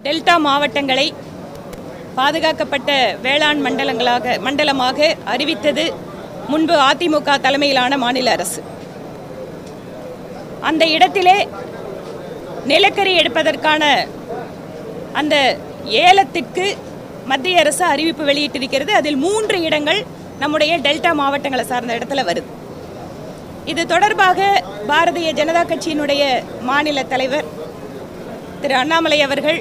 delta மாவட்டங்களை பாதுகாக்கப்பட்ட வேளாண் மண்டலங்களாக மண்டலமாக அறிவித்தது முன்பு அதிமுக தலைமையிலான மாநில அரசு அந்த இடத்திலே நிலக்கரி எடுப்பதற்கான அந்த ஏலத்திற்கு மத்திய அரசு அறிவிப்பு வெளியிட்டிருக்கிறது அதில் மூன்று இடங்கள் நம்முடைய டெல்டா மாவட்டங்களை சார்ந்த இடத்துல வருது இது தொடர்பாக பாரதிய ஜனதா கட்சியினுடைய மாநில தலைவர் திரு அண்ணாமலை அவர்கள்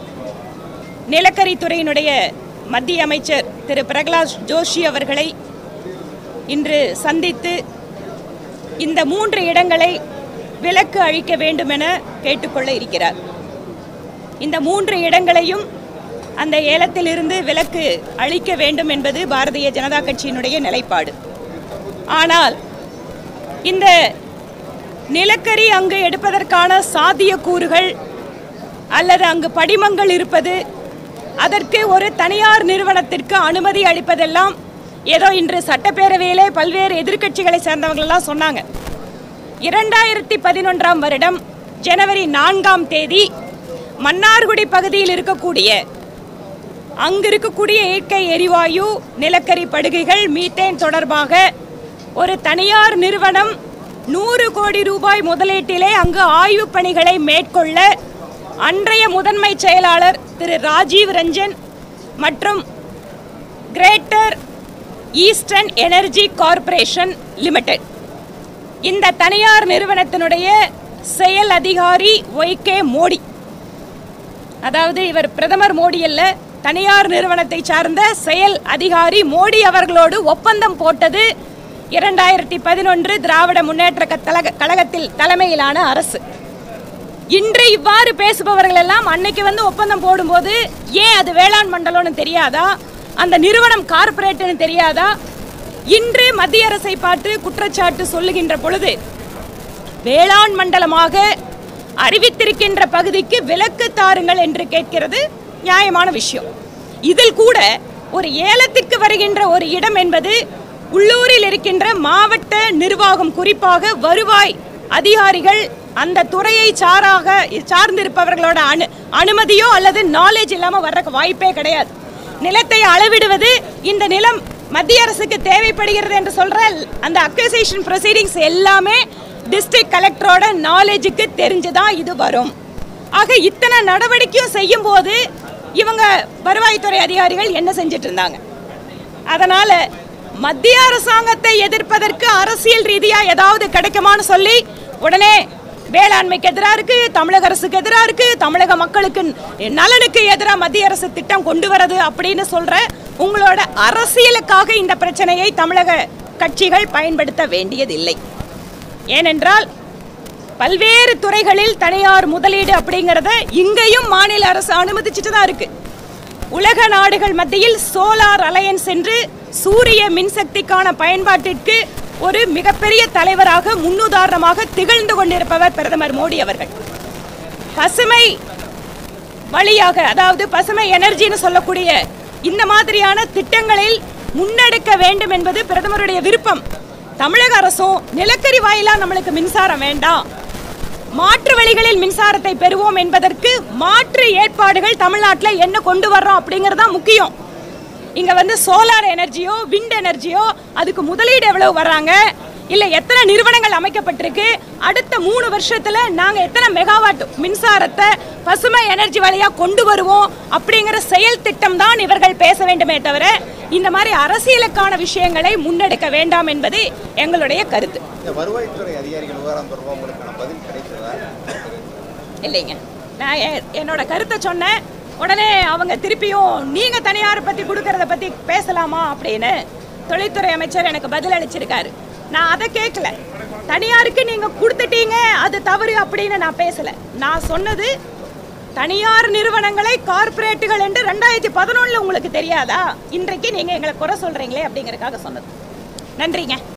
நிலக்கரித்துறையினுடைய மத்திய அமைச்சர் திரு பிரகலாத் ஜோஷி அவர்களை இன்று சந்தித்து இந்த மூன்று இடங்களை விலக்கு அளிக்க வேண்டும் என கேட்டுக்கொள்ள இருக்கிறார் இந்த மூன்று இடங்களையும் அந்த ஏலத்திலிருந்து விலக்கு அளிக்க வேண்டும் என்பது பாரதிய ஜனதா கட்சியினுடைய நிலைப்பாடு ஆனால் இந்த நிலக்கரி அங்கு எடுப்பதற்கான சாத்தியக்கூறுகள் அல்லது அங்கு படிமங்கள் இருப்பது அதற்கு ஒரு தனியார் நிறுவனத்திற்கு அனுமதி அளிப்பதெல்லாம் ஏதோ இன்று சட்டப்பேரவையிலே பல்வேறு எதிர்க்கட்சிகளை சேர்ந்தவங்களெல்லாம் சொன்னாங்க இரண்டாயிரத்தி பதினொன்றாம் வருடம் ஜனவரி நான்காம் தேதி மன்னார்குடி பகுதியில் இருக்கக்கூடிய அங்கு இருக்கக்கூடிய இயற்கை எரிவாயு நிலக்கரி படுகைகள் மீத்தேன் தொடர்பாக ஒரு தனியார் நிறுவனம் நூறு கோடி ரூபாய் முதலீட்டிலே அங்கு ஆய்வுப் பணிகளை மேற்கொள்ள அன்றைய முதன்மை செயலாளர் திரு ராஜீவ் ரஞ்சன் மற்றும் greater eastern energy corporation limited இந்த தனியார் நிறுவனத்தினுடைய செயல் அதிகாரி ஒய் கே மோடி அதாவது இவர் பிரதமர் மோடி அல்ல தனியார் நிறுவனத்தை சார்ந்த செயல் அதிகாரி மோடி அவர்களோடு ஒப்பந்தம் போட்டது இரண்டாயிரத்தி பதினொன்று திராவிட முன்னேற்ற க- தலக- கழகத்தில் தலைமையிலான அரசு இன்று இவ்வாறு பேசுபவர்கள் எல்லாம் அன்னைக்கு வந்து ஒப்பந்தம் போடும்போது ஏன் அது வேளாண் மண்டலம்னு தெரியாதா அந்த நிறுவனம் கார்ப்பரேட்னு தெரியாதா இன்று மத்திய அரசை பார்த்து குற்றச்சாட்டு சொல்லுகின்ற பொழுது வேளாண் மண்டலமாக அறிவித்திருக்கின்ற பகுதிக்கு விலக்கு தாருங்கள் என்று கேட்கிறது நியாயமான விஷயம் இதில் கூட ஒரு ஏலத்திற்கு வருகின்ற ஒரு இடம் என்பது உள்ளூரில் இருக்கின்ற மாவட்ட நிர்வாகம் குறிப்பாக வருவாய் அதிகாரிகள் அந்த துறையை சாராக சார்ந்திருப்பவர்களோட அனு அனுமதியோ அல்லது நாலேஜ் இல்லாமல் வர்றக்கு வாய்ப்பே கிடையாது நிலத்தை அளவிடுவது இந்த நிலம் மத்திய அரசுக்கு தேவைப்படுகிறது என்று சொல்ற அந்த அக்வசேஷன் ப்ரொசீடிங்ஸ் எல்லாமே டிஸ்ட்ரிக்ட் கலெக்டரோட நாலேஜுக்கு தெரிஞ்சுதான் இது வரும் ஆக இத்தனை நடவடிக்கையும் செய்யும் போது இவங்க வருவாய்த்துறை அதிகாரிகள் என்ன செஞ்சுட்டு இருந்தாங்க அதனால மத்திய அரசாங்கத்தை எதிர்ப்பதற்கு அரசியல் ரீதியா ஏதாவது கிடைக்குமான்னு சொல்லி உடனே வேளாண்மைக்கு எதிராக இருக்கு தமிழக அரசுக்கு எதிராக இருக்கு தமிழக மக்களுக்கு நலனுக்கு எதிராக மத்திய அரசு திட்டம் கொண்டு வரது அப்படின்னு சொல்ற உங்களோட அரசியலுக்காக இந்த பிரச்சனையை தமிழக கட்சிகள் பயன்படுத்த வேண்டியதில்லை ஏனென்றால் பல்வேறு துறைகளில் தனியார் முதலீடு அப்படிங்கறத இங்கேயும் மாநில அரசு அனுமதிச்சுட்டு தான் இருக்கு உலக நாடுகள் மத்தியில் சோலார் அலையன்ஸ் என்று சூரிய மின்சக்திக்கான பயன்பாட்டிற்கு ஒரு மிகப்பெரிய தலைவராக முன்னுதாரணமாக திகழ்ந்து கொண்டிருப்பவர் பிரதமர் மோடி அவர்கள் பசுமை வழியாக அதாவது பசுமை எனர்ஜின்னு சொல்லக்கூடிய இந்த மாதிரியான திட்டங்களில் முன்னெடுக்க வேண்டும் என்பது பிரதமருடைய விருப்பம் தமிழக அரசும் நிலக்கரி வாயிலா நம்மளுக்கு மின்சாரம் வேண்டாம் மாற்று வழிகளில் மின்சாரத்தை பெறுவோம் என்பதற்கு மாற்று ஏற்பாடுகள் தமிழ்நாட்டில் என்ன கொண்டு வர்றோம் அப்படிங்கிறது தான் முக்கியம் இங்க வந்து சோலார் எனர்ஜியோ விண்ட் எனர்ஜியோ அதுக்கு முதலீடு எவ்வளவு வர்றாங்க இல்ல எத்தனை நிறுவனங்கள் அமைக்கப்பட்டிருக்கு அடுத்த மூணு வருஷத்துல நாங்க எத்தனை மெகாவாட் மின்சாரத்தை பசுமை எனர்ஜி வழியா கொண்டு வருவோம் அப்படிங்கிற செயல் திட்டம் தான் இவர்கள் பேச வேண்டுமே தவிர இந்த மாதிரி அரசியலுக்கான விஷயங்களை முன்னெடுக்க வேண்டாம் என்பது எங்களுடைய கருத்து இந்த வருவாய்த்துறை அதிகாரிகள் விவகாரம் தொடர்பாக உங்களுக்கான பதில் கிடைத்ததா இல்லைங்க நான் எ- என்னோட கருத்தை சொன்னேன் உடனே அவங்க திருப்பியும் நீங்க தனியார் பத்தி கொடுக்கறத பத்தி பேசலாமா அப்படின்னு தொழில்துறை அமைச்சர் எனக்கு பதில் அளிச்சிருக்காரு நான் அதை கேட்கல தனியாருக்கு நீங்க கொடுத்துட்டீங்க அது தவறு அப்படின்னு நான் பேசல நான் சொன்னது தனியார் நிறுவனங்களை கார்ப்பரேட்டுகள் என்று ரெண்டாயிரத்தி பதினொன்னுல உங்களுக்கு தெரியாதா இன்றைக்கு நீங்க எங்களை குறை சொல்றீங்களே அப்படிங்கறதுக்காக சொன்னது நன்றிங்க